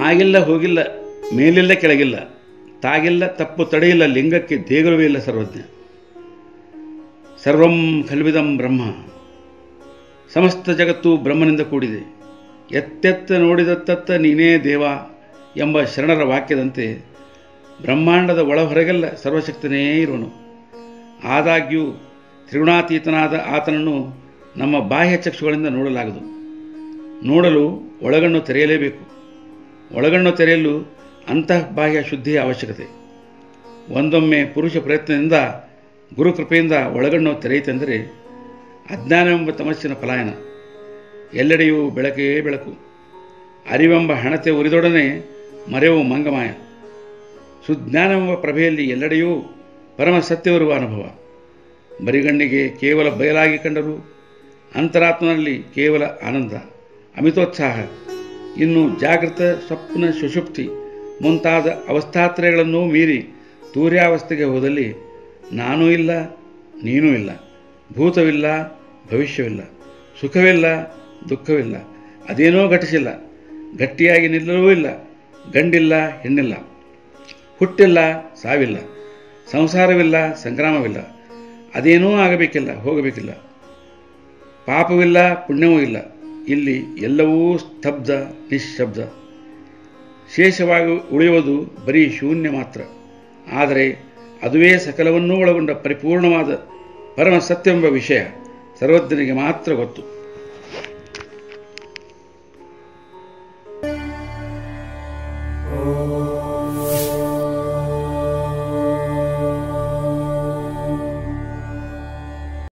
ಆಗಿಲ್ಲ ಹೋಗಿಲ್ಲ ಮೇಲಿಲ್ಲ ಕೆಳಗಿಲ್ಲ ತಾಗಿಲ್ಲ ತಪ್ಪು ತಡೆಯಿಲ್ಲ ಲಿಂಗಕ್ಕೆ ದೇಗುಲವೇ ಇಲ್ಲ ಸರ್ವಜ್ಞ ಸರ್ವಂ ಖಲ್ವಿದಂ ಬ್ರಹ್ಮ ಸಮಸ್ತ ಜಗತ್ತು ಬ್ರಹ್ಮನಿಂದ ಕೂಡಿದೆ ಎತ್ತೆತ್ತ ನೋಡಿದತ್ತತ್ತ ನೀನೇ ದೇವ ಎಂಬ ಶರಣರ ವಾಕ್ಯದಂತೆ ಬ್ರಹ್ಮಾಂಡದ ಒಳಹೊರಗೆಲ್ಲ ಸರ್ವಶಕ್ತನೇ ಇರುವನು ಆದಾಗ್ಯೂ ತ್ರಿಗುಣಾತೀತನಾದ ಆತನನ್ನು ನಮ್ಮ ಬಾಹ್ಯ ಚಕ್ಷುಗಳಿಂದ ನೋಡಲಾಗದು ನೋಡಲು ಒಳಗಣ್ಣು ತೆರೆಯಲೇಬೇಕು ಒಳಗಣ್ಣು ತೆರೆಯಲು ಅಂತಃ ಬಾಹ್ಯ ಶುದ್ಧಿಯ ಅವಶ್ಯಕತೆ ಒಂದೊಮ್ಮೆ ಪುರುಷ ಪ್ರಯತ್ನದಿಂದ ಗುರುಕೃಪೆಯಿಂದ ಒಳಗಣ್ಣು ತೆರೆಯಿತೆಂದರೆ ಅಜ್ಞಾನವೆಂಬ ತಮಸ್ಸಿನ ಪಲಾಯನ ಎಲ್ಲೆಡೆಯೂ ಬೆಳಕೇ ಬೆಳಕು ಅರಿವೆಂಬ ಹಣತೆ ಉರಿದೊಡನೆ ಮರೆವು ಮಂಗಮಾಯ ಸುಜ್ಞಾನವೆಂಬ ಪ್ರಭೆಯಲ್ಲಿ ಎಲ್ಲೆಡೆಯೂ ಪರಮ ಸತ್ಯವಿರುವ ಅನುಭವ ಬರಿಗಣ್ಣಿಗೆ ಕೇವಲ ಬಯಲಾಗಿ ಕಂಡರೂ ಅಂತರಾತ್ಮನಲ್ಲಿ ಕೇವಲ ಆನಂದ ಅಮಿತೋತ್ಸಾಹ ಇನ್ನು ಜಾಗೃತ ಸ್ವಪ್ನ ಸುಷುಪ್ತಿ ಮುಂತಾದ ಅವಸ್ಥಾತ್ರಯಗಳನ್ನು ಮೀರಿ ತೂರ್ಯಾವಸ್ಥೆಗೆ ಹೋದಲ್ಲಿ ನಾನೂ ಇಲ್ಲ ನೀನೂ ಇಲ್ಲ ಭೂತವಿಲ್ಲ ಭವಿಷ್ಯವಿಲ್ಲ ಸುಖವಿಲ್ಲ ದುಃಖವಿಲ್ಲ ಅದೇನೋ ಘಟಿಸಿಲ್ಲ ಗಟ್ಟಿಯಾಗಿ ನಿಲ್ಲಲೂ ಇಲ್ಲ ಗಂಡಿಲ್ಲ ಹೆಣ್ಣಿಲ್ಲ ಹುಟ್ಟಿಲ್ಲ ಸಾವಿಲ್ಲ ಸಂಸಾರವಿಲ್ಲ ಸಂಗ್ರಾಮವಿಲ್ಲ ಅದೇನೂ ಆಗಬೇಕಿಲ್ಲ ಹೋಗಬೇಕಿಲ್ಲ ಪಾಪವಿಲ್ಲ ಪುಣ್ಯವೂ ಇಲ್ಲ ಇಲ್ಲಿ ಎಲ್ಲವೂ ಸ್ತಬ್ಧ ನಿಶ್ಶಬ್ದ ಶೇಷವಾಗಿ ಉಳಿಯುವುದು ಬರೀ ಶೂನ್ಯ ಮಾತ್ರ ಆದರೆ ಅದುವೇ ಸಕಲವನ್ನೂ ಒಳಗೊಂಡ ಪರಿಪೂರ್ಣವಾದ ಪರಮ ಸತ್ಯವೆಂಬ ವಿಷಯ ಸರ್ವಜ್ಞನಿಗೆ ಮಾತ್ರ ಗೊತ್ತು